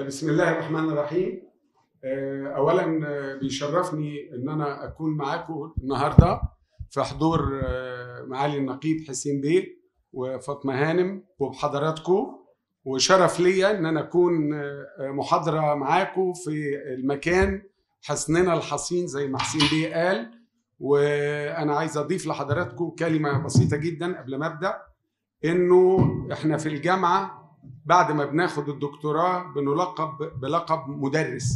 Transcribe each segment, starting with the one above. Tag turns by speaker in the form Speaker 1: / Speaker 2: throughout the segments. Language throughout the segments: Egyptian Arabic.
Speaker 1: بسم الله الرحمن الرحيم اولا بيشرفني ان انا اكون معاكم النهارده في حضور معالي النقيب حسين بيه وفاطمه هانم وبحضراتكم وشرف ليا ان انا اكون محاضره معاكم في المكان حصننا الحصين زي ما حسين بيه قال وانا عايز اضيف لحضراتكم كلمه بسيطه جدا قبل ما ابدا انه احنا في الجامعه بعد ما بناخد الدكتوراه بنلقب بلقب مدرس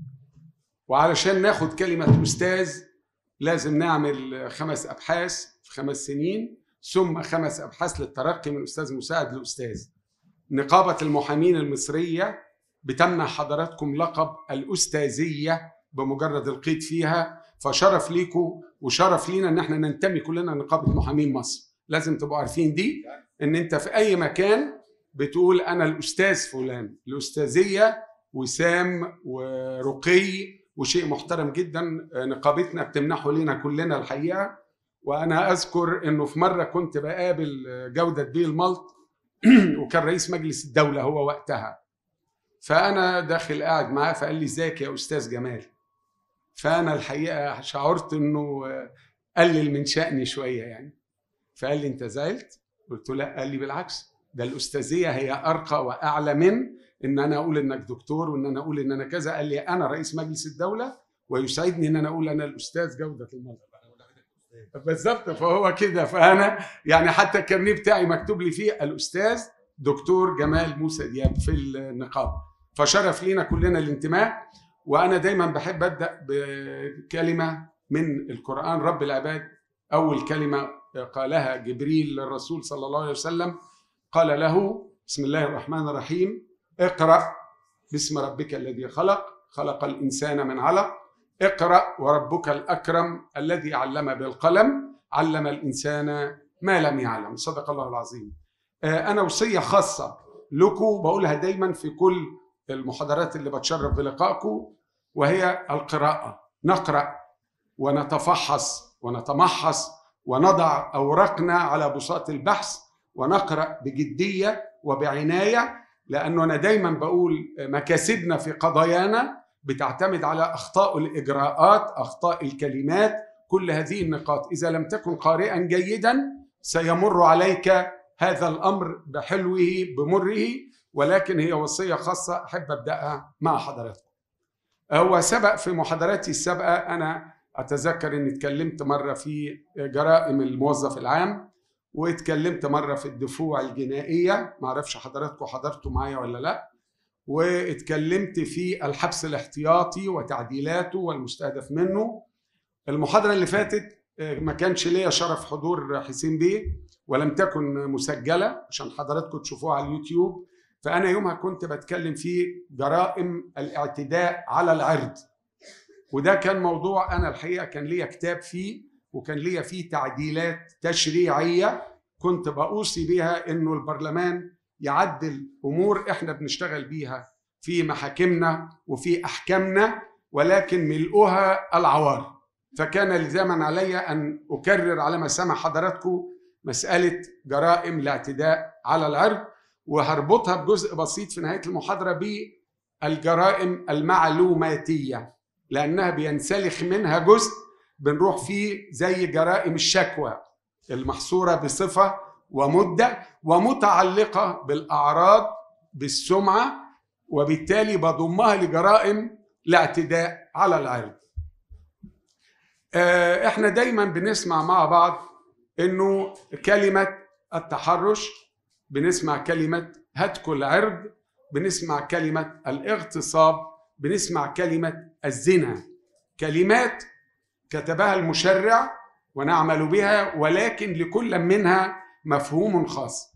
Speaker 1: وعلشان ناخد كلمة أستاذ لازم نعمل خمس أبحاث في خمس سنين ثم خمس أبحاث للترقي من أستاذ مساعد لأستاذ نقابة المحامين المصرية بتمنح حضراتكم لقب الأستاذية بمجرد القيد فيها فشرف ليكم وشرف لينا ان احنا ننتمي كلنا لنقابة محامين مصر لازم تبقوا عارفين دي ان انت في اي مكان بتقول انا الاستاذ فلان الاستاذيه وسام ورقي وشيء محترم جدا نقابتنا بتمنحه لنا كلنا الحقيقه وانا اذكر انه في مره كنت بقابل جوده بيه الملط وكان رئيس مجلس الدوله هو وقتها فانا داخل قاعد معاه فقال لي ازيك يا استاذ جمال فانا الحقيقه شعرت انه قلل من شأني شويه يعني فقال لي انت زعلت قلت له لا قال لي بالعكس ده الاستاذيه هي ارقى واعلى من ان انا اقول انك دكتور وان انا اقول ان انا كذا قال لي انا رئيس مجلس الدوله ويسعدني ان انا اقول انا الاستاذ جوده المرض بالظبط فهو كده فانا يعني حتى الكارنيه بتاعي مكتوب لي فيه الاستاذ دكتور جمال موسى دياب في النقابه فشرف لينا كلنا الانتماء وانا دايما بحب ابدا بكلمه من القران رب العباد اول كلمه قالها جبريل للرسول صلى الله عليه وسلم قال له بسم الله الرحمن الرحيم اقرأ باسم ربك الذي خلق خلق الإنسان من علق اقرأ وربك الأكرم الذي علم بالقلم علم الإنسان ما لم يعلم صدق الله العظيم أنا وصية خاصة لكم بقولها دايما في كل المحاضرات اللي بتشرف بلقائكم وهي القراءة نقرأ ونتفحص ونتمحص ونضع أوراقنا على بساط البحث ونقرا بجديه وبعنايه لانه انا دايما بقول مكاسبنا في قضايانا بتعتمد على اخطاء الاجراءات اخطاء الكلمات كل هذه النقاط اذا لم تكن قارئا جيدا سيمر عليك هذا الامر بحلوه بمره ولكن هي وصيه خاصه احب ابداها مع حضراتكم هو سبق في محاضراتي السابقه انا اتذكر اني اتكلمت مره في جرائم الموظف العام واتكلمت مره في الدفوع الجنائيه ما اعرفش حضراتكم حضرتوا معايا ولا لا واتكلمت في الحبس الاحتياطي وتعديلاته والمستهدف منه المحاضره اللي فاتت ما كانش ليا شرف حضور حسين بيه ولم تكن مسجله عشان حضراتكم تشوفوها على اليوتيوب فانا يومها كنت بتكلم في جرائم الاعتداء على العرض وده كان موضوع انا الحقيقه كان ليا كتاب فيه وكان ليا فيه تعديلات تشريعيه كنت بأوصي بها انه البرلمان يعدل امور احنا بنشتغل بيها في محاكمنا وفي احكامنا ولكن ملؤها العوار فكان لزاما علي ان اكرر على ما سمع حضراتكم مساله جرائم الاعتداء على العرض وهربطها بجزء بسيط في نهايه المحاضره بالجرائم المعلوماتيه لانها بينسلخ منها جزء بنروح فيه زي جرائم الشكوى المحصوره بصفه ومده ومتعلقه بالاعراض بالسمعه وبالتالي بضمها لجرائم الاعتداء على العرض. احنا دايما بنسمع مع بعض انه كلمه التحرش بنسمع كلمه هتك العرض بنسمع كلمه الاغتصاب بنسمع كلمه الزنا كلمات كتبها المشرع ونعمل بها ولكن لكل منها مفهوم خاص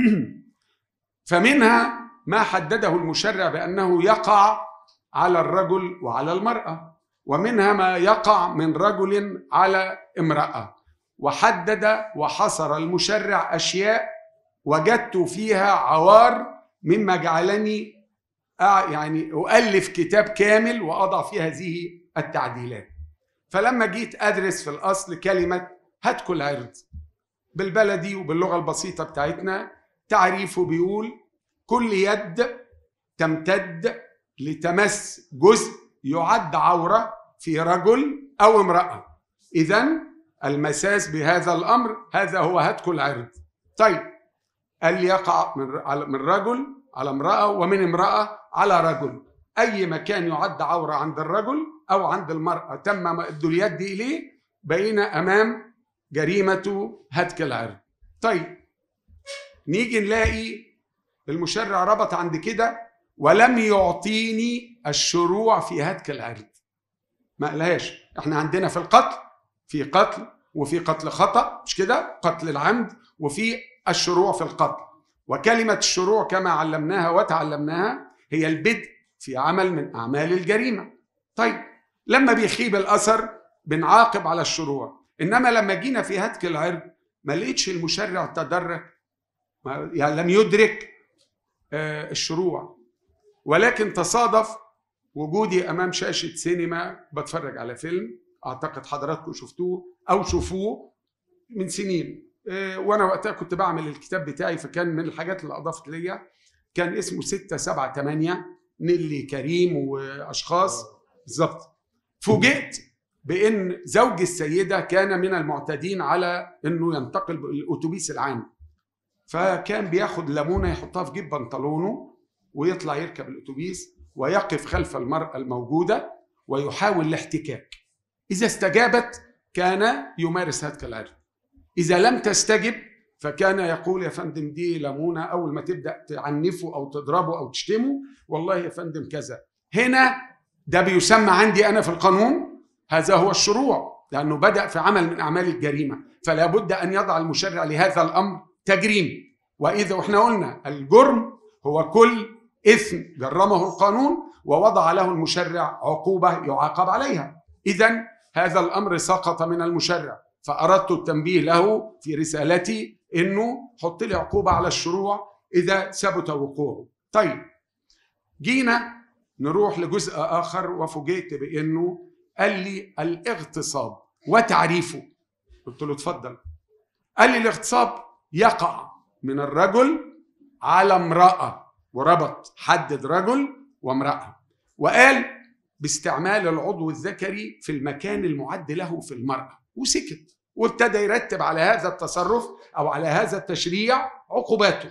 Speaker 1: فمنها ما حدده المشرع بانه يقع على الرجل وعلى المراه ومنها ما يقع من رجل على امراه وحدد وحصر المشرع اشياء وجدت فيها عوار مما جعلني يعني اؤلف كتاب كامل واضع فيه هذه التعديلات فلما جيت ادرس في الاصل كلمه هتك العرض بالبلدي وباللغه البسيطه بتاعتنا تعريفه بيقول كل يد تمتد لتمس جزء يعد عوره في رجل او امراه اذا المساس بهذا الامر هذا هو هتك العرض طيب قال يقع من من رجل على امراه ومن امراه على رجل اي مكان يعد عوره عند الرجل او عند المراه تم مد اليد اليه بقينا امام جريمه هتك العرض طيب نيجي نلاقي المشرع ربط عند كده ولم يعطيني الشروع في هتك العرض ما قالهاش احنا عندنا في القتل في قتل وفي قتل خطا مش كده قتل العمد وفي الشروع في القتل وكلمه الشروع كما علمناها وتعلمناها هي البدء في عمل من اعمال الجريمه طيب لما بيخيب الاثر بنعاقب على الشروع انما لما جينا في هتك العرض ما لقيتش المشرع تدرج يعني لم يدرك آه، الشروع ولكن تصادف وجودي امام شاشه سينما بتفرج على فيلم اعتقد حضراتكم شفتوه او شوفوه من سنين آه، وانا وقتها كنت بعمل الكتاب بتاعي فكان من الحاجات اللي اضافت ليا كان اسمه 6 7 8 نيلي كريم واشخاص بالظبط فوجئت بان زوج السيده كان من المعتادين على انه ينتقل بالاتوبيس العام فكان بياخد ليمونه يحطها في جيب بنطلونه ويطلع يركب الاتوبيس ويقف خلف المراه الموجوده ويحاول الاحتكاك اذا استجابت كان يمارس هتك العرض اذا لم تستجب فكان يقول يا فندم دي ليمونه اول ما تبدا تعنفه او تضربه او تشتمه والله يا فندم كذا هنا ده بيسمى عندي انا في القانون هذا هو الشروع لانه بدا في عمل من اعمال الجريمه فلا بد ان يضع المشرع لهذا الامر تجريم واذا احنا قلنا الجرم هو كل اثم جرمه القانون ووضع له المشرع عقوبه يعاقب عليها اذا هذا الامر سقط من المشرع فاردت التنبيه له في رسالتي انه حط لي عقوبه على الشروع اذا ثبت وقوعه طيب جينا نروح لجزء اخر وفوجئت بانه قال لي الاغتصاب وتعريفه قلت له اتفضل قال لي الاغتصاب يقع من الرجل على امرأة وربط حدد رجل وامرأة وقال باستعمال العضو الذكري في المكان المعد له في المرأة وسكت وابتدى يرتب على هذا التصرف أو على هذا التشريع عقوباته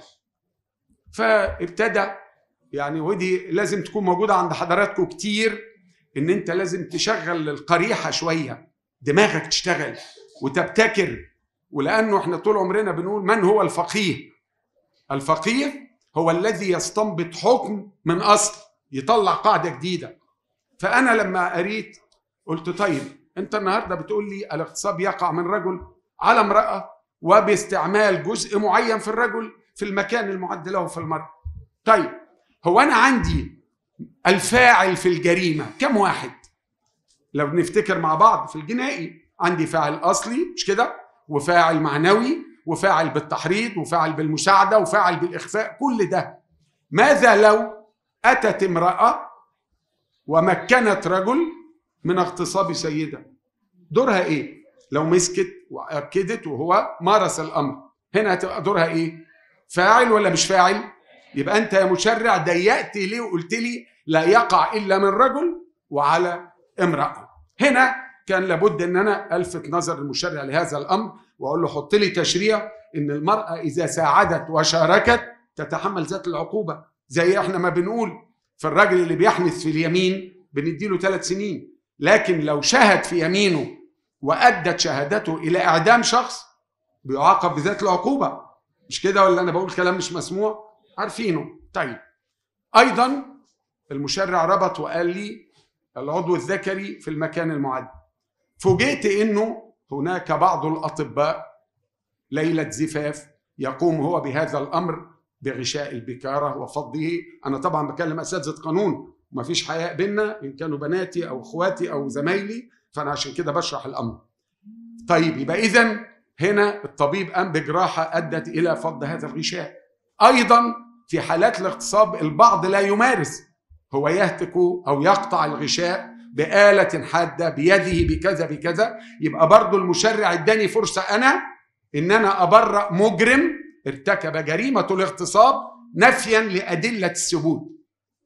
Speaker 1: فابتدى يعني ودي لازم تكون موجودة عند حضراتكم كتير ان انت لازم تشغل القريحة شوية دماغك تشتغل وتبتكر ولانه احنا طول عمرنا بنقول من هو الفقيه الفقيه هو الذي يستنبط حكم من اصل يطلع قاعده جديده فانا لما قريت قلت طيب انت النهارده بتقول لي الاغتصاب يقع من رجل على امراه وباستعمال جزء معين في الرجل في المكان المعد له في المراه طيب هو انا عندي الفاعل في الجريمه كم واحد لو بنفتكر مع بعض في الجنائي عندي فاعل اصلي مش كده وفاعل معنوي وفاعل بالتحريض وفاعل بالمساعدة وفاعل بالإخفاء كل ده ماذا لو أتت امرأة ومكنت رجل من اغتصاب سيدة دورها إيه؟ لو مسكت وأكدت وهو مارس الأمر هنا هتبقى دورها إيه؟ فاعل ولا مش فاعل؟ يبقى أنت يا مشرع ضيقت ليه وقلت لي لا يقع إلا من رجل وعلى امرأة هنا كان لابد ان انا الفت نظر المشرع لهذا الامر واقول له حط لي تشريع ان المراه اذا ساعدت وشاركت تتحمل ذات العقوبه زي احنا ما بنقول في الراجل اللي بيحنث في اليمين بنديله ثلاث سنين لكن لو شهد في يمينه وادت شهادته الى اعدام شخص بيعاقب بذات العقوبه مش كده ولا انا بقول كلام مش مسموع عارفينه طيب ايضا المشرع ربط وقال لي العضو الذكري في المكان المعد فوجئت انه هناك بعض الاطباء ليله زفاف يقوم هو بهذا الامر بغشاء البكاره وفضه انا طبعا بكلم اساتذه قانون وما فيش حياء بينا ان كانوا بناتي او اخواتي او زمايلي فانا عشان كده بشرح الامر طيب يبقى اذا هنا الطبيب قام بجراحه ادت الى فض هذا الغشاء ايضا في حالات الاغتصاب البعض لا يمارس هو يهتك او يقطع الغشاء بآلة حادة بيده بكذا بكذا يبقى برضو المشرع اداني فرصة أنا إن أنا أبرأ مجرم ارتكب جريمة الاغتصاب نفيا لأدلة الثبوت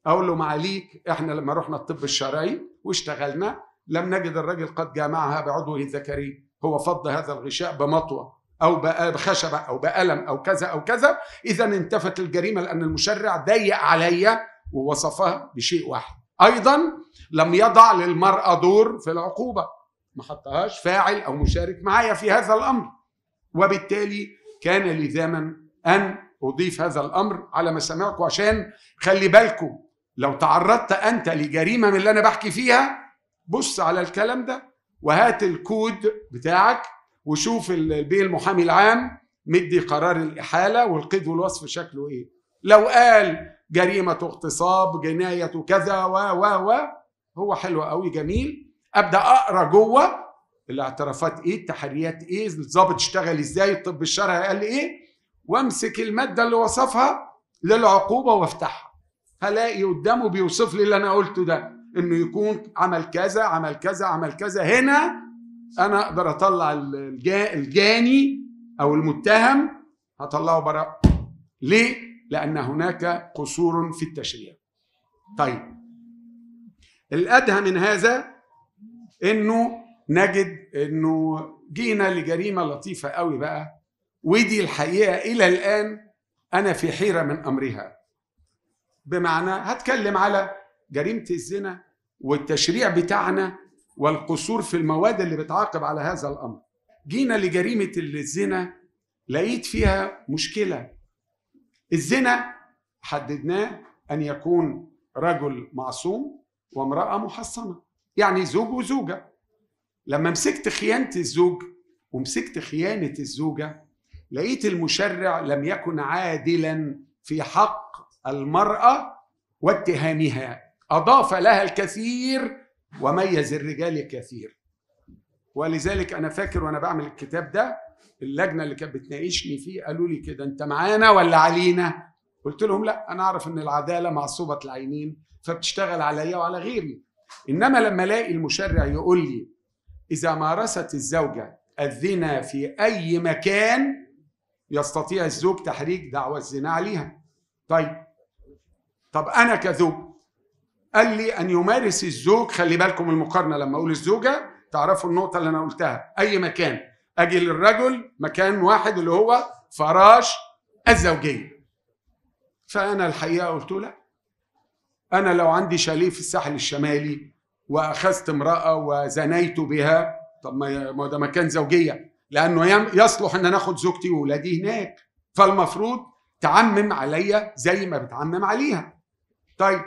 Speaker 1: اقول له معاليك احنا لما رحنا الطب الشرعي واشتغلنا لم نجد الرجل قد جامعها بعضوه الذكري هو فض هذا الغشاء بمطوه او بخشبه او بقلم او كذا او كذا اذا انتفت الجريمه لان المشرع ضيق عليا ووصفها بشيء واحد ايضا لم يضع للمراه دور في العقوبه ما حطهاش فاعل او مشارك معايا في هذا الامر وبالتالي كان لزاما ان اضيف هذا الامر على مسامعكم عشان خلي بالكم لو تعرضت انت لجريمه من اللي انا بحكي فيها بص على الكلام ده وهات الكود بتاعك وشوف بيه المحامي العام مدي قرار الإحالة والقيد والوصف شكله إيه لو قال جريمة اغتصاب جناية كذا و و و هو حلو قوي جميل أبدأ أقرأ جوه الاعترافات إيه التحريات إيه الضابط اشتغل إزاي الطب الشرعي قال إيه وامسك المادة اللي وصفها للعقوبة وافتحها هلاقي قدامه بيوصف لي اللي أنا قلته ده إنه يكون عمل كذا عمل كذا عمل كذا هنا انا اقدر اطلع الجاني او المتهم هطلعه براء ليه لان هناك قصور في التشريع طيب الادهى من هذا انه نجد انه جينا لجريمه لطيفه قوي بقى ودي الحقيقه الى الان انا في حيره من امرها بمعنى هتكلم على جريمه الزنا والتشريع بتاعنا والقصور في المواد اللي بتعاقب على هذا الامر جينا لجريمه الزنا لقيت فيها مشكله الزنا حددناه ان يكون رجل معصوم وامراه محصنه يعني زوج وزوجه لما مسكت خيانه الزوج ومسكت خيانه الزوجه لقيت المشرع لم يكن عادلا في حق المراه واتهامها اضاف لها الكثير وميز الرجال كثير ولذلك انا فاكر وانا بعمل الكتاب ده اللجنه اللي كانت بتناقشني فيه قالوا لي كده انت معانا ولا علينا قلت لهم لا انا اعرف ان العداله معصوبه العينين فبتشتغل عليا وعلى غيري انما لما الاقي المشرع يقول لي اذا مارست الزوجه الزنا في اي مكان يستطيع الزوج تحريك دعوى الزنا عليها طيب طب انا كزوج قال لي ان يمارس الزوج خلي بالكم المقارنه لما اقول الزوجه تعرفوا النقطه اللي انا قلتها اي مكان اجي للرجل مكان واحد اللي هو فراش الزوجيه فانا الحقيقه قلت له لا انا لو عندي شاليه في الساحل الشمالي واخذت امراه وزنيت بها طب ما ده مكان زوجيه لانه يصلح ان ناخد زوجتي واولادي هناك فالمفروض تعمم عليا زي ما بتعمم عليها طيب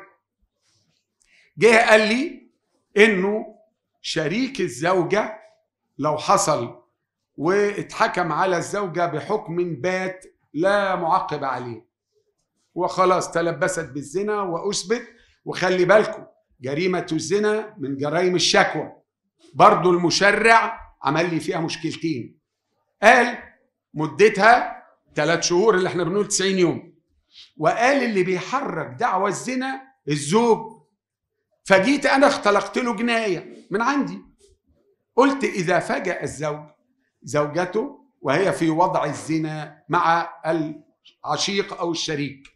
Speaker 1: جه قال لي انه شريك الزوجه لو حصل واتحكم على الزوجه بحكم بات لا معقب عليه وخلاص تلبست بالزنا واثبت وخلي بالكم جريمه الزنا من جرائم الشكوى برضو المشرع عمل لي فيها مشكلتين قال مدتها ثلاث شهور اللي احنا بنقول 90 يوم وقال اللي بيحرك دعوى الزنا الزوج فجيت انا اختلقت له جنايه من عندي قلت اذا فجأ الزوج زوجته وهي في وضع الزنا مع العشيق او الشريك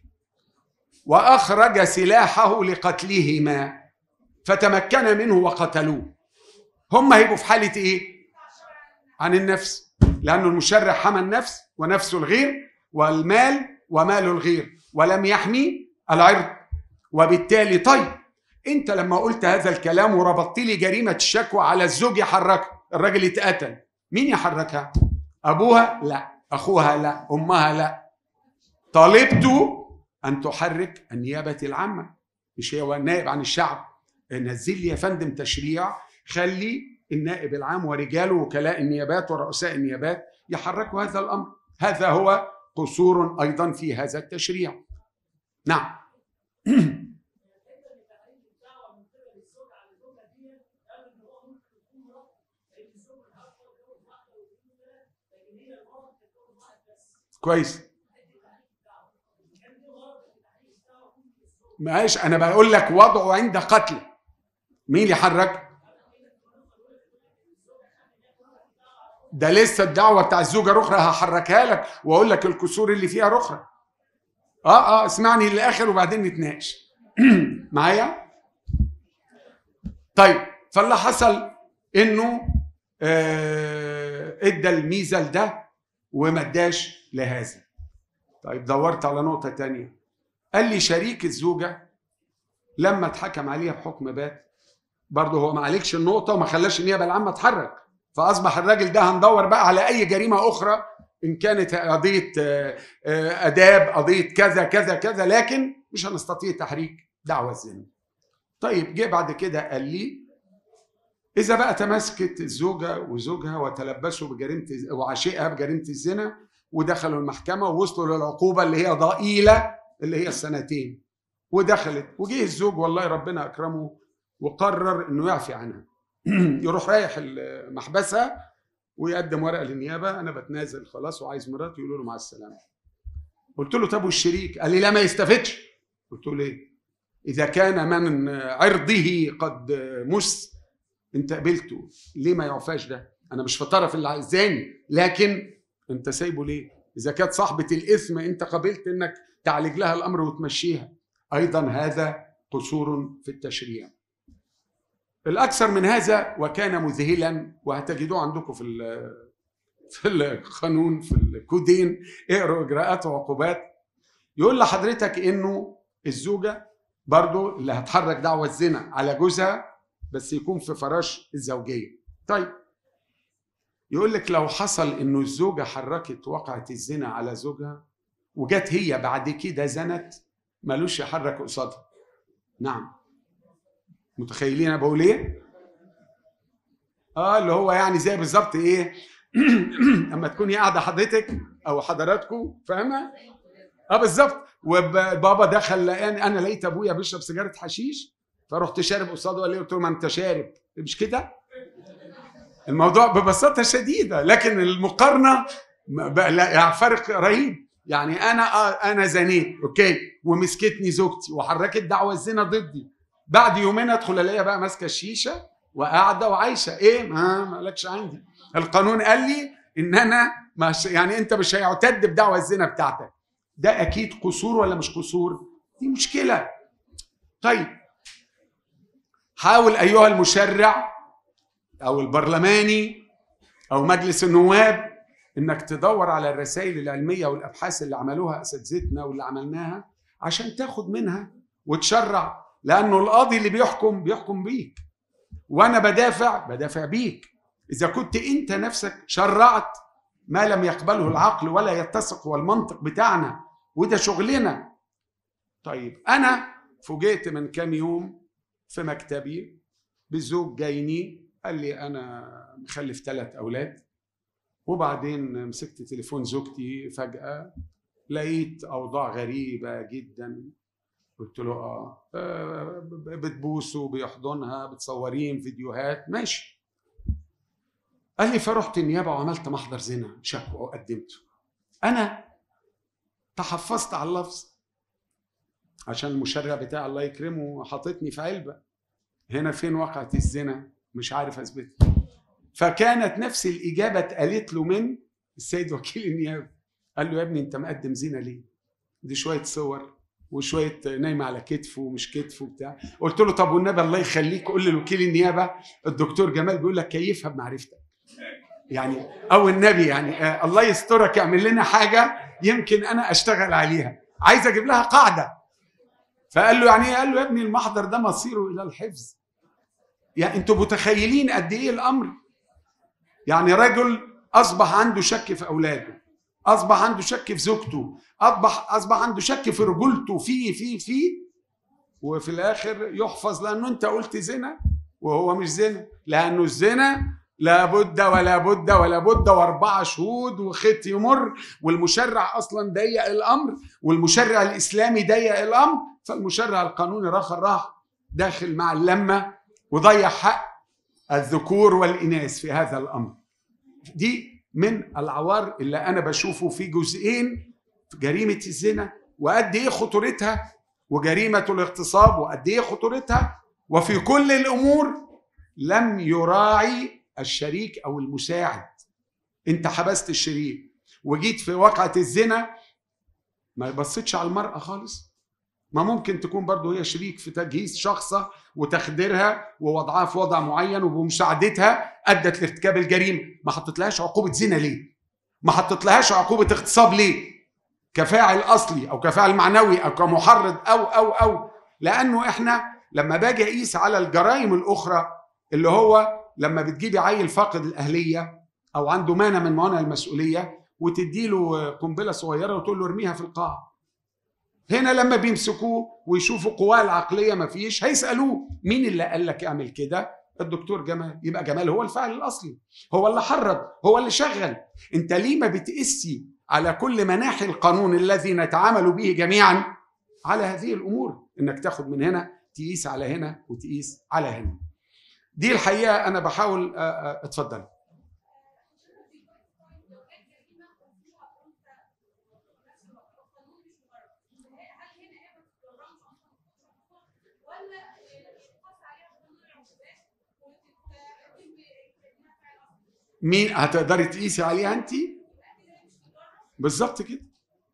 Speaker 1: واخرج سلاحه لقتلهما فتمكن منه وقتلوه هم هيبقوا في حاله ايه عن النفس لانه المشرع حمى النفس ونفس الغير والمال ومال الغير ولم يحمي العرض وبالتالي طيب انت لما قلت هذا الكلام وربطت لي جريمه الشكوى على الزوج يحركها الراجل اتقتل مين يحركها ابوها لا اخوها لا امها لا طالبت ان تحرك النيابه العامه مش هو النائب عن الشعب نزل لي يا فندم تشريع خلي النائب العام ورجاله وكلاء النيابات ورؤساء النيابات يحركوا هذا الامر هذا هو قصور ايضا في هذا التشريع نعم كويس ماشي انا بقول لك وضعه عند قتل مين اللي حرك ده لسه الدعوه بتاع الزوجه رخرة هحركها لك واقول لك الكسور اللي فيها رخرة اه اه اسمعني للاخر وبعدين نتناقش معايا طيب فاللي حصل انه آه، ادى الميزه لده وما اداش لهذا طيب دورت على نقطه تانية قال لي شريك الزوجه لما اتحكم عليها بحكم بات برضه هو ما عليكش النقطه وما خلاش النيابه العامه تحرك فاصبح الراجل ده هندور بقى على اي جريمه اخرى ان كانت قضيه آه، آه، اداب قضيه كذا كذا كذا لكن مش هنستطيع تحريك دعوى الزنا طيب جه بعد كده قال لي إذا بقى تمسكت الزوجة وزوجها وتلبسوا بجريمة وعشيقها بجريمة الزنا ودخلوا المحكمة ووصلوا للعقوبة اللي هي ضئيلة اللي هي السنتين ودخلت وجه الزوج والله ربنا أكرمه وقرر إنه يعفي عنها يروح رايح المحبسة ويقدم ورقة للنيابة أنا بتنازل خلاص وعايز مراتي يقولوا له مع السلامة قلت له طب والشريك قال لي لا ما يستفدش قلت له ليه إذا كان من عرضه قد مس انت قبلته ليه ما يعفاش ده انا مش في طرف اللي عايزاني لكن انت سايبه ليه اذا كانت صاحبه الاثم انت قبلت انك تعالج لها الامر وتمشيها ايضا هذا قصور في التشريع الاكثر من هذا وكان مذهلا وهتجدوه عندكم في في القانون في الكودين اقروا اجراءات وعقوبات يقول لحضرتك انه الزوجه برضو اللي هتحرك دعوه الزنا على جوزها بس يكون في فراش الزوجيه طيب يقول لك لو حصل انه الزوجه حركت وقعه الزنا على زوجها وجت هي بعد كده زنت ملوش يحرك قصادها نعم متخيلين انا بقول ايه اه اللي هو يعني زي بالظبط ايه اما تكوني قاعده حضرتك او حضراتكم فاهمه اه بالظبط وبابا دخل لقاني انا لقيت ابويا بيشرب سيجاره حشيش فرحت شارب قصاده وقال لي قلت له ما انت شارب مش كده الموضوع ببساطه شديده لكن المقارنه لا يعني فرق رهيب يعني انا آه انا زنيت اوكي ومسكتني زوجتي وحركت دعوه الزنا ضدي بعد يومين ادخل الاقيها بقى ماسكه الشيشه وقاعده وعايشه ايه ما مالكش عندي القانون قال لي ان انا مش يعني انت مش هيعتد بدعوى الزنا بتاعتك ده اكيد قصور ولا مش قصور دي مشكله طيب حاول ايها المشرع او البرلماني او مجلس النواب انك تدور على الرسائل العلميه والابحاث اللي عملوها اساتذتنا واللي عملناها عشان تاخد منها وتشرع لانه القاضي اللي بيحكم بيحكم بيك وانا بدافع بدافع بيك اذا كنت انت نفسك شرعت ما لم يقبله العقل ولا يتسق والمنطق بتاعنا وده شغلنا طيب انا فوجئت من كام يوم في مكتبي بالزوج جايني قال لي انا مخلف ثلاث اولاد وبعدين مسكت تليفون زوجتي فجاه لقيت اوضاع غريبه جدا قلت له اه, آه، بتبوسه بيحضنها بتصورين فيديوهات ماشي قال لي فرحت النيابه وعملت محضر زنا شكوى وقدمته انا تحفظت على اللفظ عشان المشرع بتاع الله يكرمه حاططني في علبه هنا فين وقعت الزنا مش عارف اثبتها فكانت نفس الاجابه اتقالت له من السيد وكيل النيابه قال له يا ابني انت مقدم زنا ليه دي شويه صور وشويه نايمه على كتفه ومش كتفه وبتاع قلت له طب والنبي الله يخليك قول لوكيل النيابه الدكتور جمال بيقول لك كيفها بمعرفتك يعني او النبي يعني آه الله يسترك يعمل لنا حاجه يمكن انا اشتغل عليها عايز اجيب لها قاعده فقال له يعني ايه قال له يا ابني المحضر ده مصيره الى الحفظ يعني انتوا متخيلين قد ايه الامر يعني رجل اصبح عنده شك في اولاده اصبح عنده شك في زوجته اصبح اصبح عنده شك في رجولته في في في وفي الاخر يحفظ لانه انت قلت زنا وهو مش زنا لانه الزنا لابد ولا بد ولا بد واربعه شهود وخيط يمر والمشرع اصلا ضيق الامر والمشرع الاسلامي ضيق الامر فالمشرع القانوني راح راح داخل مع اللمه وضيع حق الذكور والاناث في هذا الامر دي من العوار اللي انا بشوفه في جزئين في جريمه الزنا وقد ايه خطورتها وجريمه الاغتصاب وقد ايه خطورتها وفي كل الامور لم يراعي الشريك او المساعد انت حبست الشريك وجيت في واقعه الزنا ما بصيتش على المراه خالص ما ممكن تكون برضه هي شريك في تجهيز شخصة وتخديرها ووضعها في وضع معين وبمساعدتها أدت لارتكاب الجريمة ما حطيتلهاش عقوبة زنا ليه ما حطيتلهاش عقوبة اغتصاب ليه كفاعل أصلي أو كفاعل معنوي أو كمحرض أو أو أو لأنه إحنا لما باجي أقيس على الجرائم الأخرى اللي هو لما بتجيبي عيل فاقد الأهلية أو عنده مانع من موانع المسؤولية وتديله قنبلة صغيرة وتقول له ارميها في القاع هنا لما بيمسكوه ويشوفوا قواه العقليه ما فيش هيسالوه مين اللي قال لك اعمل كده الدكتور جمال يبقى جمال هو الفاعل الاصلي هو اللي حرض هو اللي شغل انت ليه ما بتقسي على كل مناحي القانون الذي نتعامل به جميعا على هذه الامور انك تاخد من هنا تقيس على هنا وتقيس على هنا دي الحقيقه انا بحاول اتفضل مين هتقدري تقيسي عليها انت بالظبط كده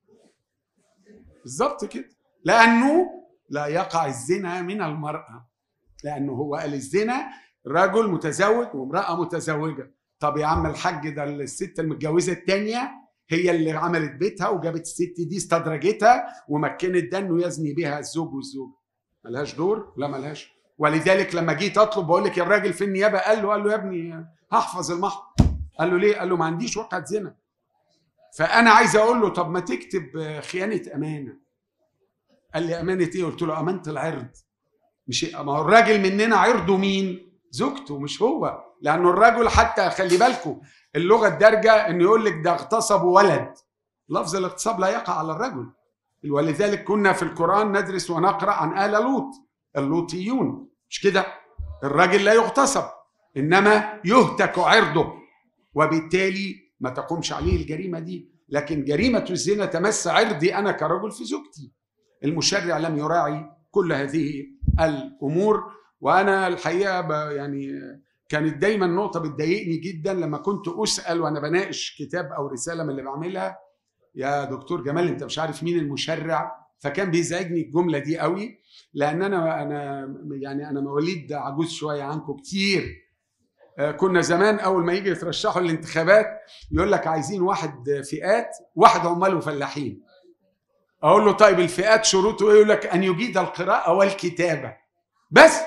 Speaker 1: بالظبط كده لانه لا يقع الزنا من المراه لانه هو قال الزنا رجل متزوج وامراه متزوجه طب يا عم الحاج ده الست المتجوزه الثانيه هي اللي عملت بيتها وجابت الست دي استدرجتها ومكنت ده انه يزني بها الزوج والزوج ملهاش دور لا ملهاش ولذلك لما جيت اطلب بقول لك يا الراجل في النيابه قال له قال له يا ابني هحفظ المحضر قال له ليه؟ قال له ما عنديش وقعة زنا فأنا عايز أقول له طب ما تكتب خيانة أمانة قال لي أمانة إيه؟ قلت له أمانة العرض مش ما هو الراجل مننا عرضه مين؟ زوجته مش هو لأنه الرجل حتى خلي بالكم اللغة الدارجة إنه يقول لك ده اغتصب ولد لفظ الاغتصاب لا يقع على الرجل ولذلك كنا في القرآن ندرس ونقرأ عن آل لوط اللوطيون مش كده الراجل لا يغتصب إنما يهتك عرضه وبالتالي ما تقومش عليه الجريمه دي لكن جريمه الزنا تمس عرضي انا كرجل في زوجتي المشرع لم يراعي كل هذه الامور وانا الحقيقه يعني كانت دايما نقطه بتضايقني جدا لما كنت اسال وانا بناقش كتاب او رساله من اللي بعملها يا دكتور جمال انت مش عارف مين المشرع فكان بيزعجني الجمله دي قوي لان انا انا يعني انا مواليد عجوز شويه عنكم كتير كنا زمان اول ما يجي يترشحوا الانتخابات يقول لك عايزين واحد فئات واحد عمال وفلاحين اقول له طيب الفئات شروطه ايه يقول لك ان يجيد القراءه والكتابه بس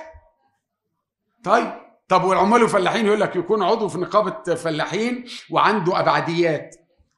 Speaker 1: طيب طب والعمال والفلاحين يقول لك يكون عضو في نقابه فلاحين وعنده ابعديات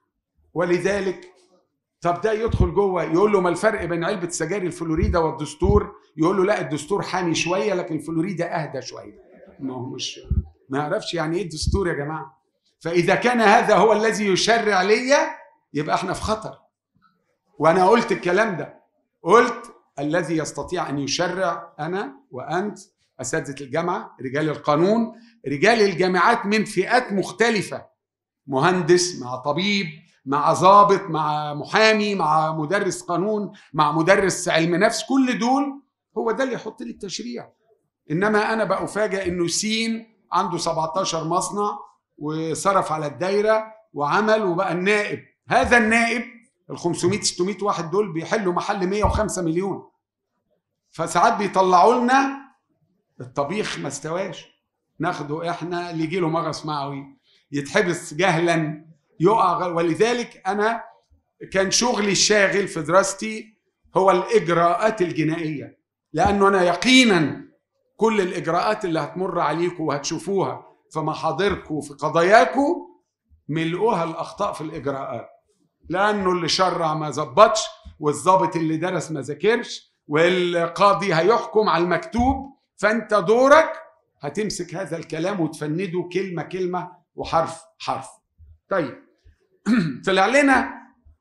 Speaker 1: ولذلك طب ده يدخل جوه يقول له ما الفرق بين علبه سجاير الفلوريدا والدستور يقول له لا الدستور حامي شويه لكن الفلوريدا اهدى شويه ما هو مش ما يعرفش يعني ايه الدستور يا جماعه فاذا كان هذا هو الذي يشرع ليا يبقى احنا في خطر وانا قلت الكلام ده قلت الذي يستطيع ان يشرع انا وانت اساتذه الجامعه رجال القانون رجال الجامعات من فئات مختلفه مهندس مع طبيب مع ضابط مع محامي مع مدرس قانون مع مدرس علم نفس كل دول هو ده اللي يحط لي التشريع انما انا بقى افاجئ انه سين عنده 17 مصنع وصرف على الدايره وعمل وبقى النائب هذا النائب ال 500 600 واحد دول بيحلوا محل 105 مليون فساعات بيطلعوا لنا الطبيخ ما استواش ناخده احنا اللي يجي له مغص معوي يتحبس جهلا يقع ولذلك انا كان شغلي الشاغل في دراستي هو الاجراءات الجنائيه لانه انا يقينا كل الاجراءات اللي هتمر عليكم وهتشوفوها في محاضركم وفي قضاياكم ملؤوها الاخطاء في الاجراءات لانه اللي شرع ما ظبطش والضابط اللي درس ما ذاكرش والقاضي هيحكم على المكتوب فانت دورك هتمسك هذا الكلام وتفنده كلمه كلمه وحرف حرف طيب طلع لنا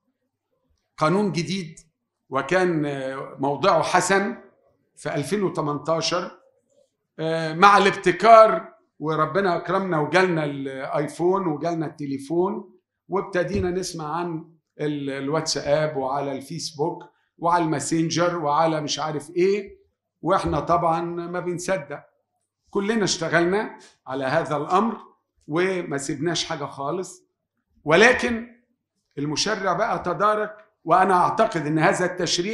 Speaker 1: قانون جديد وكان موضعه حسن في 2018 مع الابتكار وربنا اكرمنا وجالنا الايفون وجالنا التليفون وابتدينا نسمع عن الواتساب وعلى الفيسبوك وعلى الماسنجر وعلى مش عارف ايه واحنا طبعا ما بنصدق كلنا اشتغلنا على هذا الامر وما سيبناش حاجه خالص ولكن المشرع بقى تدارك وانا اعتقد ان هذا التشريع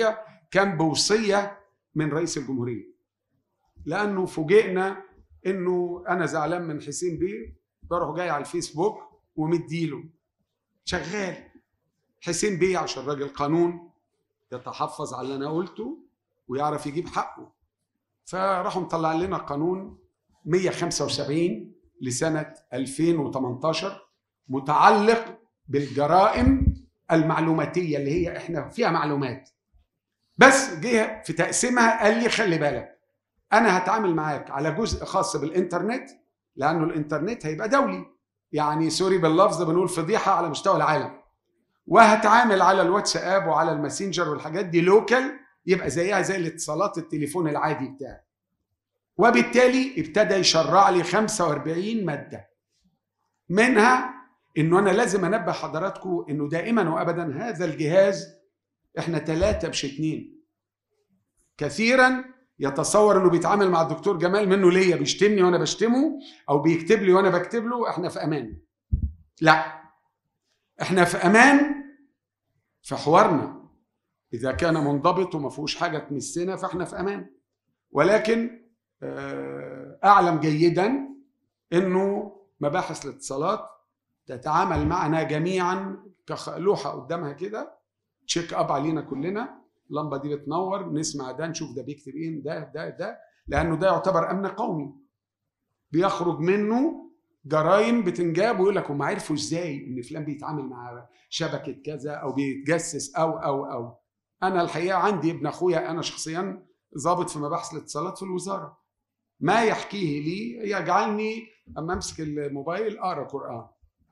Speaker 1: كان بوصيه من رئيس الجمهوريه لانه فوجئنا انه انا زعلان من حسين بيه بروح جاي على الفيسبوك ومديله شغال حسين بيه عشان راجل قانون يتحفظ على اللي انا قلته ويعرف يجيب حقه فراحوا مطلع لنا قانون 175 لسنه 2018 متعلق بالجرائم المعلوماتيه اللي هي احنا فيها معلومات بس جه في تقسيمها قال لي خلي بالك انا هتعامل معاك على جزء خاص بالانترنت لانه الانترنت هيبقى دولي يعني سوري باللفظ بنقول فضيحه على مستوى العالم وهتعامل على الواتساب وعلى الماسنجر والحاجات دي لوكال يبقى زيها زي الاتصالات التليفون العادي بتاعي وبالتالي ابتدى يشرع لي 45 ماده منها انه انا لازم انبه حضراتكم انه دائما وابدا هذا الجهاز احنا ثلاثه مش اتنين كثيرا يتصور انه بيتعامل مع الدكتور جمال منه ليا بيشتمني وانا بشتمه او بيكتب لي وانا بكتب له احنا في امان لا احنا في امان في حوارنا اذا كان منضبط وما فيهوش حاجه تمسنا فاحنا في امان ولكن اعلم جيدا انه مباحث الاتصالات تتعامل معنا جميعا كلوحه قدامها كده تشيك اب علينا كلنا اللمبه دي بتنور نسمع ده نشوف ده بيكتب ايه ده ده ده لانه ده يعتبر امن قومي بيخرج منه جرائم بتنجاب ويقول لك هم عرفوا ازاي ان فلان بيتعامل مع شبكه كذا او بيتجسس او او او انا الحقيقه عندي ابن اخويا انا شخصيا ضابط في مباحث الاتصالات في الوزاره ما يحكيه لي يجعلني اما امسك الموبايل اقرا قران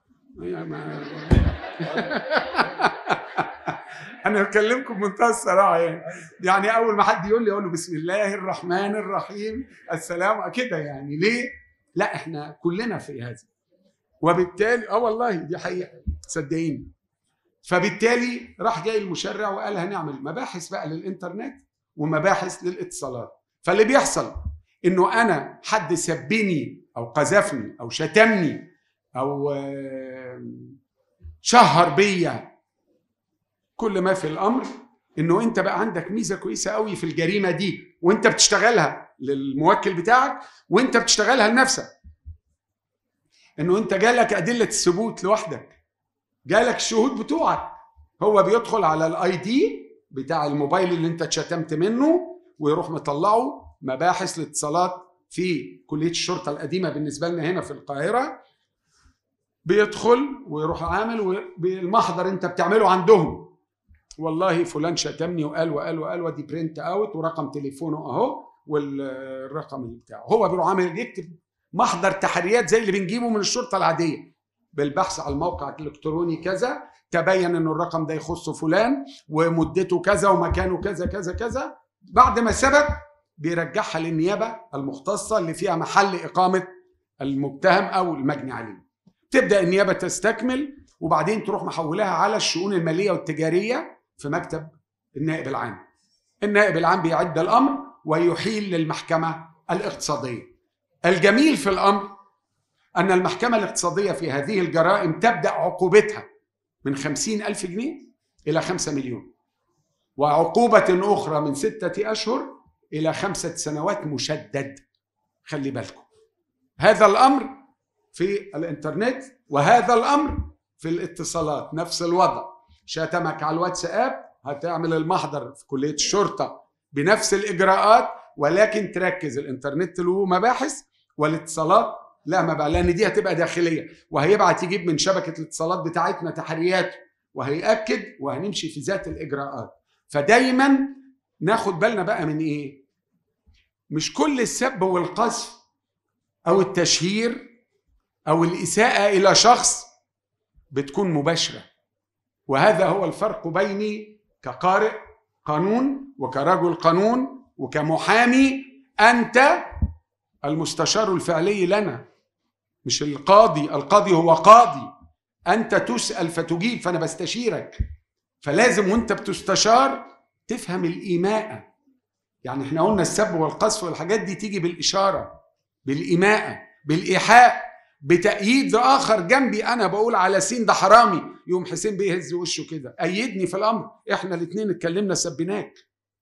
Speaker 1: انا بكلمكم بمنتهى الصراحه يعني يعني اول ما حد يقول لي اقول له بسم الله الرحمن الرحيم السلام كده يعني ليه لا احنا كلنا في هذا وبالتالي اه والله دي حقيقه صدقيني فبالتالي راح جاي المشرع وقال هنعمل مباحث بقى للانترنت ومباحث للاتصالات فاللي بيحصل انه انا حد سبني او قذفني او شتمني او شهر بيا كل ما في الامر انه انت بقى عندك ميزه كويسه قوي في الجريمه دي وانت بتشتغلها للموكل بتاعك وانت بتشتغلها لنفسك انه انت جالك ادله الثبوت لوحدك جالك الشهود بتوعك هو بيدخل على الاي دي بتاع الموبايل اللي انت اتشتمت منه ويروح مطلعه مباحث الاتصالات في كليه الشرطه القديمه بالنسبه لنا هنا في القاهره بيدخل ويروح عامل بالمحضر انت بتعمله عندهم والله فلان شتمني وقال وقال وقال ودي برنت اوت ورقم تليفونه اهو والرقم اللي بتاعه هو بيروح عامل يكتب محضر تحريات زي اللي بنجيبه من الشرطه العاديه بالبحث على الموقع الالكتروني كذا تبين ان الرقم ده يخص فلان ومدته كذا ومكانه كذا كذا كذا بعد ما ثبت بيرجعها للنيابه المختصه اللي فيها محل اقامه المتهم او المجني عليه تبدا النيابه تستكمل وبعدين تروح محولها على الشؤون الماليه والتجاريه في مكتب النائب العام النائب العام بيعد الامر ويحيل للمحكمه الاقتصاديه الجميل في الامر ان المحكمه الاقتصاديه في هذه الجرائم تبدا عقوبتها من خمسين ألف جنيه إلى خمسة مليون وعقوبة أخرى من ستة أشهر إلى خمسة سنوات مشدد خلي بالكم هذا الأمر في الإنترنت وهذا الأمر في الاتصالات نفس الوضع شاتمك على الواتساب هتعمل المحضر في كلية الشرطة بنفس الإجراءات ولكن تركز الإنترنت له مباحث والاتصالات لا ما بقى لان دي هتبقى داخليه وهيبعت يجيب من شبكه الاتصالات بتاعتنا تحريات وهيأكد وهنمشي في ذات الاجراءات فدايما ناخد بالنا بقى من ايه مش كل السب والقذف او التشهير او الاساءه الى شخص بتكون مباشره وهذا هو الفرق بيني كقارئ قانون وكرجل قانون وكمحامي انت المستشار الفعلي لنا مش القاضي القاضي هو قاضي انت تسال فتجيب فانا بستشيرك فلازم وانت بتستشار تفهم الايماءه يعني احنا قلنا السب والقذف والحاجات دي تيجي بالاشاره بالايماءه بالايحاء بتأييد آخر جنبي أنا بقول على سين ده حرامي يوم حسين بيهز وشه كده أيدني في الأمر إحنا الاتنين اتكلمنا سبيناك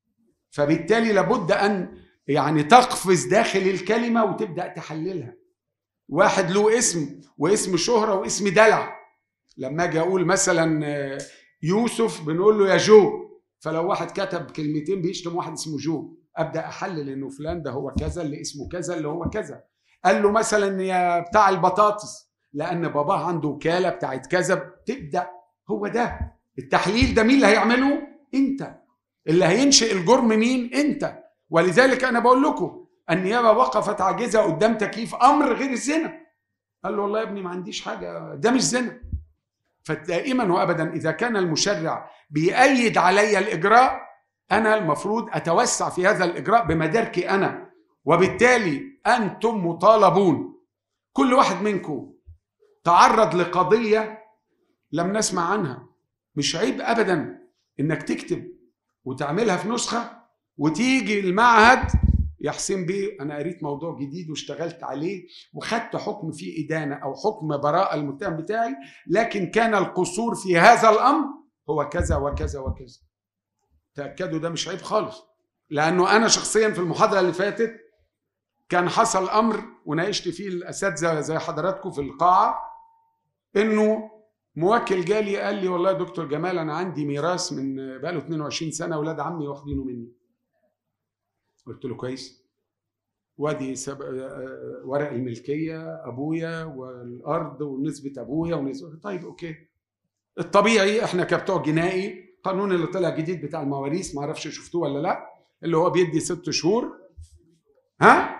Speaker 1: فبالتالي لابد ان يعني تقفز داخل الكلمه وتبدا تحللها واحد له اسم واسم شهره واسم دلع لما اجي اقول مثلا آه، يوسف بنقول له يا جو فلو واحد كتب كلمتين بيشتم واحد اسمه جو ابدا احلل انه فلان ده هو كذا اللي اسمه كذا اللي هو كذا قال له مثلا يا بتاع البطاطس لان باباه عنده وكاله بتاعت كذا تبدا هو ده التحليل ده مين اللي هيعمله انت اللي هينشئ الجرم مين انت ولذلك انا بقول لكم النيابه وقفت عاجزه قدام تكليف امر غير الزنا قال له والله يا ابني ما عنديش حاجه ده مش زنا فدائما وابدا اذا كان المشرع بيأيد علي الاجراء انا المفروض اتوسع في هذا الاجراء بمداركي انا وبالتالي انتم مطالبون كل واحد منكم تعرض لقضيه لم نسمع عنها مش عيب ابدا انك تكتب وتعملها في نسخه وتيجي المعهد يا حسين بيه انا قريت موضوع جديد واشتغلت عليه وخدت حكم فيه ادانه او حكم براءه المتهم بتاعي لكن كان القصور في هذا الامر هو كذا وكذا وكذا تاكدوا ده مش عيب خالص لانه انا شخصيا في المحاضره اللي فاتت كان حصل امر وناقشت فيه الاساتذه زي حضراتكم في القاعه انه موكل جالي قال لي والله يا دكتور جمال انا عندي ميراث من بقاله 22 سنه اولاد عمي واخدينه مني قلت له كويس وادي سب... ورق الملكيه ابويا والارض ونسبه ابويا ونسبه طيب اوكي الطبيعي احنا كبتوع جنائي القانون اللي طلع جديد بتاع المواريث ما اعرفش شفتوه ولا لا اللي هو بيدي ست شهور ها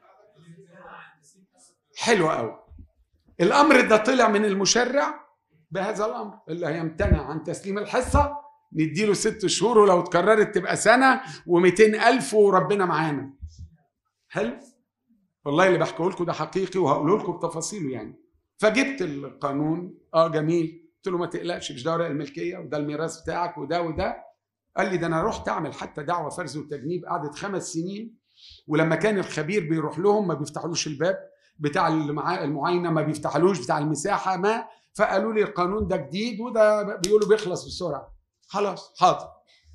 Speaker 1: حلو قوي الامر ده طلع من المشرع بهذا الامر اللي هيمتنع عن تسليم الحصه نديله ست شهور ولو اتكررت تبقى سنه و200 الف وربنا معانا حلو والله اللي بحكيه لكم ده حقيقي وهقول لكم بتفاصيله يعني فجبت القانون اه جميل قلت له ما تقلقش مش ده ورق الملكيه وده الميراث بتاعك وده وده قال لي ده انا رحت اعمل حتى دعوه فرز وتجنيب قعدت خمس سنين ولما كان الخبير بيروح لهم ما بيفتحلوش الباب بتاع المعاينه ما بيفتحلوش بتاع المساحه ما فقالوا لي القانون ده جديد وده بيقولوا بيخلص بسرعه خلاص حاضر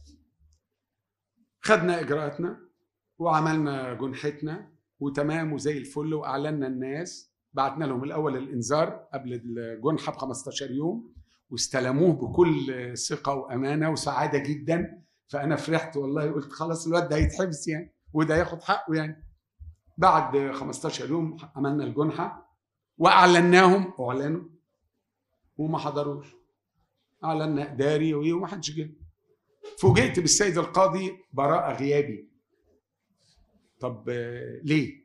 Speaker 1: خدنا اجراءاتنا وعملنا جنحتنا وتمام وزي الفل واعلنا الناس بعتنا لهم الاول الانذار قبل الجنحه ب 15 يوم واستلموه بكل ثقه وامانه وسعاده جدا فانا فرحت والله قلت خلاص الواد ده هيتحبس يعني وده ياخد حقه يعني بعد 15 يوم عملنا الجنحه واعلناهم اعلنوا وما حضروش اعلنا اداري وما حدش جه فوجئت بالسيد القاضي براءه غيابي طب ليه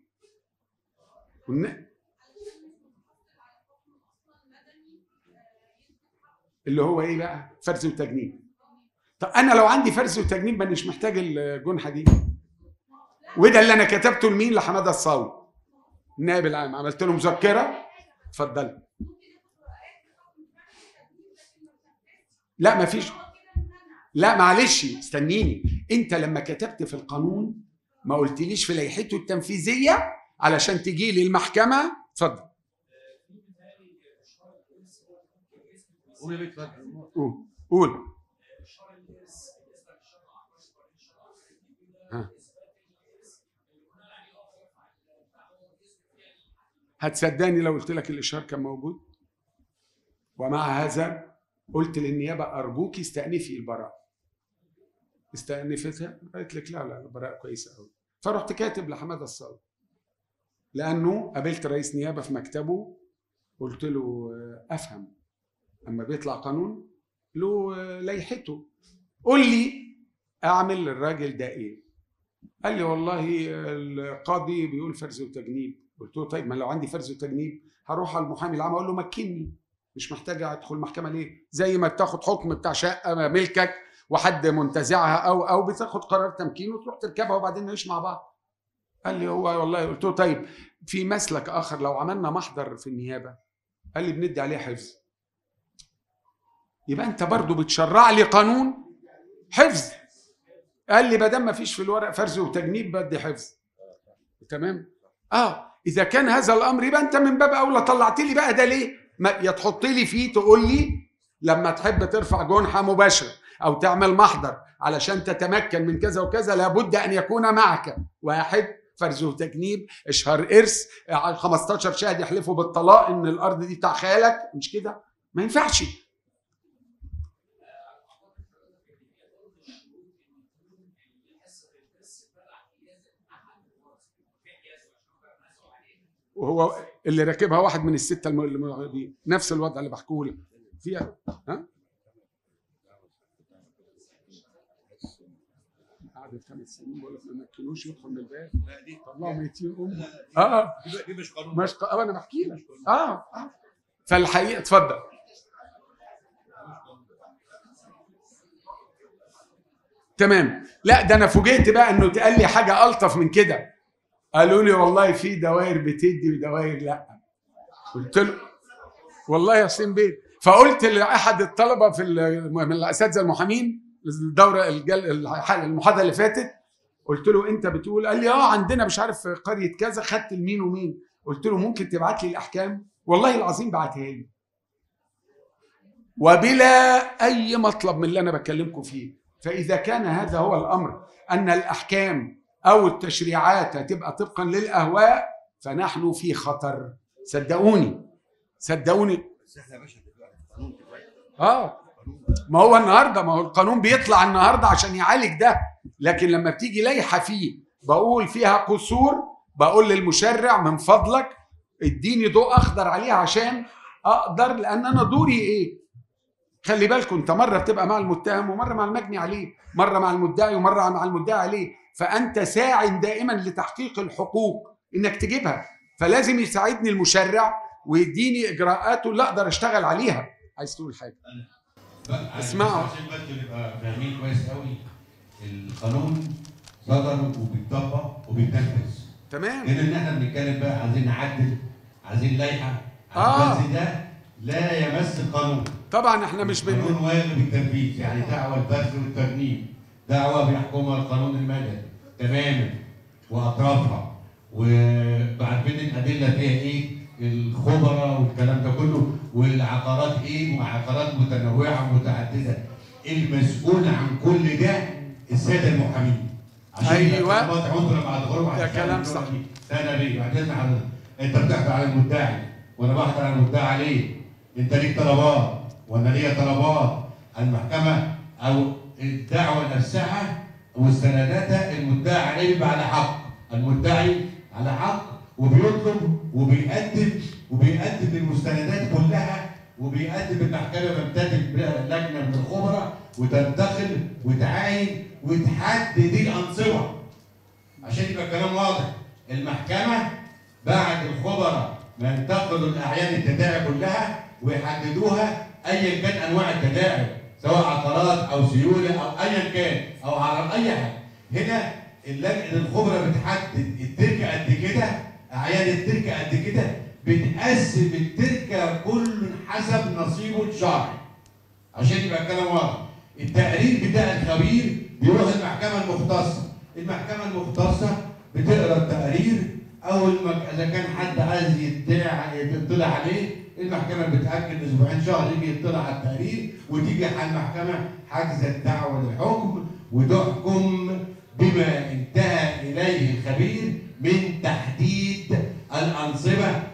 Speaker 1: اللي هو ايه بقى فرز وتجنيب طب انا لو عندي فرز وتجنيب مانيش محتاج الجنحه دي وده اللي انا كتبته لمين لحماده الصاوي النائب العام عملت له مذكره اتفضل لا ما فيش لا معلش استنيني انت لما كتبت في القانون ما قلتليش في لائحته التنفيذيه علشان تجي لي المحكمه اتفضل قول قول هتصدقني لو قلت لك الاشهار كان موجود ومع هذا قلت للنيابه ارجوك استأنفي البراءه استأنفتها قالت لك لا لا البراءه كويسه قوي فرحت كاتب لحماده الصاوي لانه قابلت رئيس نيابه في مكتبه قلت له افهم اما بيطلع قانون له لائحته قول لي اعمل للراجل ده ايه قال لي والله القاضي بيقول فرز وتجنيب قلت له طيب ما لو عندي فرز وتجنيب هروح على المحامي العام اقول له مكني مش محتاج ادخل محكمه ليه زي ما بتاخد حكم بتاع شقه ملكك وحد منتزعها او او بتاخد قرار تمكين وتروح تركبها وبعدين نعيش مع بعض قال لي هو والله قلت له طيب في مسلك اخر لو عملنا محضر في النيابه قال لي بندي عليه حفظ يبقى انت برضو بتشرع لي قانون حفظ قال لي ما دام ما فيش في الورق فرز وتجنيب بدي حفظ تمام اه اذا كان هذا الامر يبقى انت من باب اولى طلعت لي بقى ده ليه ما يا تحط لي فيه تقول لي لما تحب ترفع جنحه مباشره او تعمل محضر علشان تتمكن من كذا وكذا لابد ان يكون معك واحد فرز وتجنيب اشهار ارث 15 شاهد يحلفوا بالطلاق ان الارض دي بتاع خالك مش كده ما ينفعش وهو اللي راكبها واحد من السته المعيدين نفس الوضع اللي بحكيه لك فيها ها قعدت خمس سنين بقول لك ما مكنوش يدخل من الباب طلعوا ميتين امه اه
Speaker 2: دي مش قانون
Speaker 1: مش ق... انا بحكي لك اه اه فالحقيقه اتفضل تمام لا ده انا فوجئت بقى انه اتقال لي حاجه الطف من كده قالوا لي والله في دوائر بتدي ودوائر لا قلت له والله يا حسين بيه فقلت لاحد الطلبه في ال- من الاساتذه المحامين الدوره الجل... الح- المحاضره اللي فاتت قلت له انت بتقول قال لي اه عندنا مش عارف في قريه كذا خدت لمين ومين قلت له ممكن تبعت لي الاحكام والله العظيم بعتها لي وبلا اي مطلب من اللي انا بكلمكم فيه فاذا كان هذا هو الامر ان الاحكام او التشريعات هتبقى طبقا للاهواء فنحن في خطر صدقوني صدقوني
Speaker 2: بس احنا يا باشا دلوقتي قانون دلوقتي
Speaker 1: اه ما هو النهارده ما هو القانون بيطلع النهارده عشان يعالج ده لكن لما بتيجي لايحه فيه بقول فيها قصور بقول للمشرع من فضلك اديني ضوء اخضر عليها عشان اقدر لان انا دوري ايه خلي بالكم انت مره بتبقى مع المتهم ومره مع المجني عليه مره مع المدعي ومره مع المدعي عليه فانت ساع دائما لتحقيق الحقوق انك تجيبها فلازم يساعدني المشرع ويديني اجراءاته اللي اقدر اشتغل عليها عايز تقول حاجه اسمعوا.
Speaker 2: عشان بس نبقى فاهمين كويس قوي القانون صدر وبيتطبق وبيتنفذ
Speaker 1: تمام
Speaker 2: هنا ان احنا بنتكلم بقى عايزين نعدل عايزين لائحه
Speaker 1: آه.
Speaker 2: بس ده لا يمس القانون
Speaker 1: طبعا احنا مش بن...
Speaker 2: القانون واجب التنفيذ يعني دعوه البث والترنيم دعوه بيحكمها القانون المدني تماما واطرافها وعارفين الادله فيها ايه الخبراء والكلام ده كله والعقارات ايه وعقارات متنوعه ومتعدده المسؤول عن كل ده الساده المحامين عشان يبقى
Speaker 1: أيوة.
Speaker 2: كلام واضح وانتوا لما هتخرجوا
Speaker 1: ده
Speaker 2: هتشتغلوا
Speaker 1: كلام
Speaker 2: دلوقتي.
Speaker 1: صح.
Speaker 2: ده انا ليه؟ بعد اذن حضرتك انت بتحضر على المدعي وانا بحضر على المدعي عليه انت ليك طلبات وانا ليا طلبات المحكمه او الدعوه نفسها مستنداتها المدعي عليه بيبقى على حق المدعي على حق وبيطلب وبيقدم وبيقدم المستندات كلها وبيقدم المحكمه بتنتدب لجنه من الخبراء وتنتقل وتعاين وتحدد الانظمه عشان يبقى الكلام واضح المحكمة بعد الخبراء ما ينتقلوا الأعيان التداعي كلها ويحددوها أيا كان أنواع التداعي سواء عقارات أو سيولة أو أيا كان أو عرب أي حاجة هنا اللجنة الخبراء بتحدد التركة قد كده أعيان التركة قد كده بتقسم التركة كل حسب نصيبه الشرعي عشان يبقى الكلام واضح التقرير بتاع الخبير بيروح المحكمه المختصه المحكمه المختصه بتقرا التقرير اول ما اذا كان حد عايز يدعي يطلع عليه المحكمه بتاجل اسبوعين شهر يجي يطلع على التقرير وتيجي على المحكمه حاجزه الدعوه للحكم وتحكم بما انتهى اليه الخبير من تحديد الانظمه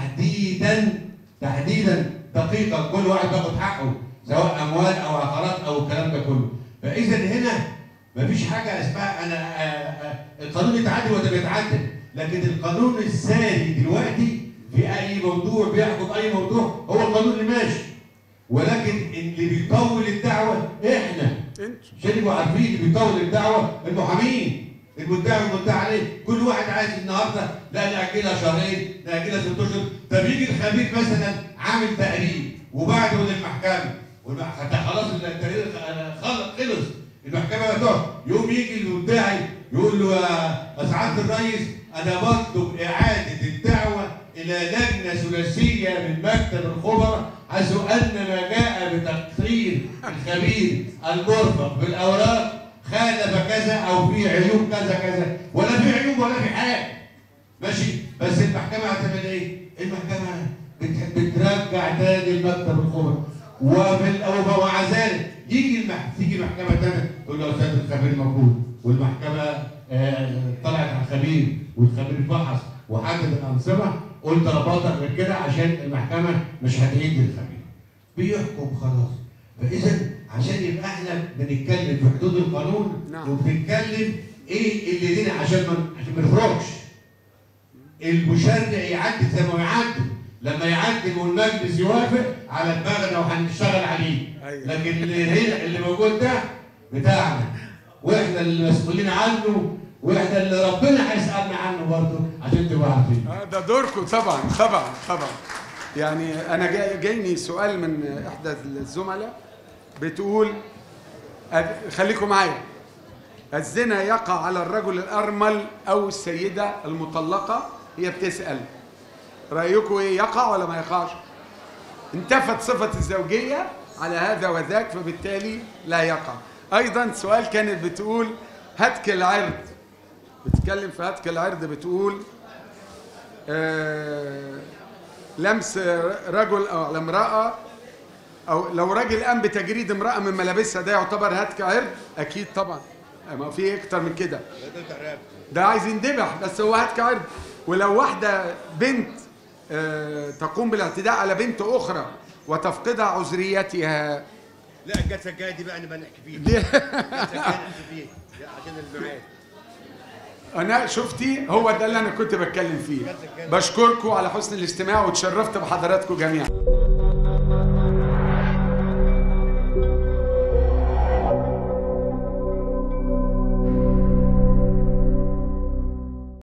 Speaker 2: تحديدا تحديدا دقيقا كل واحد بياخد حقه سواء اموال او عقارات او الكلام ده كله فاذا هنا مفيش حاجه اسمها انا آه، آه، القانون يتعدل ولا بيتعدل لكن القانون الساري دلوقتي في اي موضوع بيحكم اي موضوع هو القانون اللي ماشي ولكن اللي بيطول الدعوه احنا
Speaker 1: انت
Speaker 2: عشان يبقوا عارفين اللي بيطول الدعوه المحامين المدعي والمدعي عليه كل واحد عايز النهارده لا ناجلها شهرين ناجلها ست اشهر طب يجي الخبير مثلا عامل تقرير وبعده للمحكمه والمحكمه خلاص التقرير خ- خلص خلص المحكمه هتقعد يقوم يجي المدعي يقول له يا يا سعاده الرئيس انا بطلب اعاده الدعوه الى لجنه ثلاثيه من مكتب الخبراء حيث ان ما جاء بتقرير الخبير المرفق بالاوراق خالف كذا او في عيوب كذا كذا ولا في عيوب ولا في حاجه ماشي بس المحكمه هتعمل ايه؟ المحكمه بت- بترجع تاني لمكتب الخبراء وبال- ومع ذلك يجي المح... تيجي محكمه ثانيه تقول له يا استاذ الخبير موجود والمحكمه آه طلعت على الخبير والخبير فحص وحدد الانظمه قلت طلباتك غير كده عشان المحكمه مش هتعيد للخبير بيحكم خلاص فاذا عشان يبقى احنا بنتكلم في حدود القانون
Speaker 1: نعم.
Speaker 2: وبنتكلم ايه اللي لينا عشان ما عشان ما نخرجش المشرع يعدل زي ما هو يعدل لما يعدل والمجلس يوافق على دماغنا وهنشتغل عليه
Speaker 1: أيوة.
Speaker 2: لكن اللي هنا اللي موجود ده بتاعنا واحنا اللي مسؤولين عنه واحنا اللي ربنا هيسالنا عنه برضه عشان تبقوا عارفين
Speaker 1: آه، ده دوركم طبعا طبعا طبعا يعني انا جاي جايني سؤال من احدى الزملاء بتقول أد- خليكم معايا الزنا يقع على الرجل الارمل او السيده المطلقه هي بتسال رايكم ايه يقع ولا ما يقعش انتفت صفه الزوجيه على هذا وذاك فبالتالي لا يقع ايضا سؤال كانت بتقول هتك العرض بتتكلم في هتك العرض بتقول آه، لمس رجل او على امراه او لو راجل قام بتجريد امراه من ملابسها ده يعتبر هتك عرض اكيد طبعا ما في اكتر من كده ده عايز يندبح بس هو هتك عرض ولو واحده بنت آه، تقوم بالاعتداء على بنت اخرى وتفقدها عذريتها
Speaker 3: لا الجلسه الجايه دي بقى نبقى نحكي فيها
Speaker 1: دي
Speaker 3: الجلسه الجايه نحكي فيها لا، عشان الميعاد
Speaker 1: انا شفتي هو ده اللي انا كنت بتكلم فيه بشكركم على حسن الاستماع وتشرفت بحضراتكم جميعا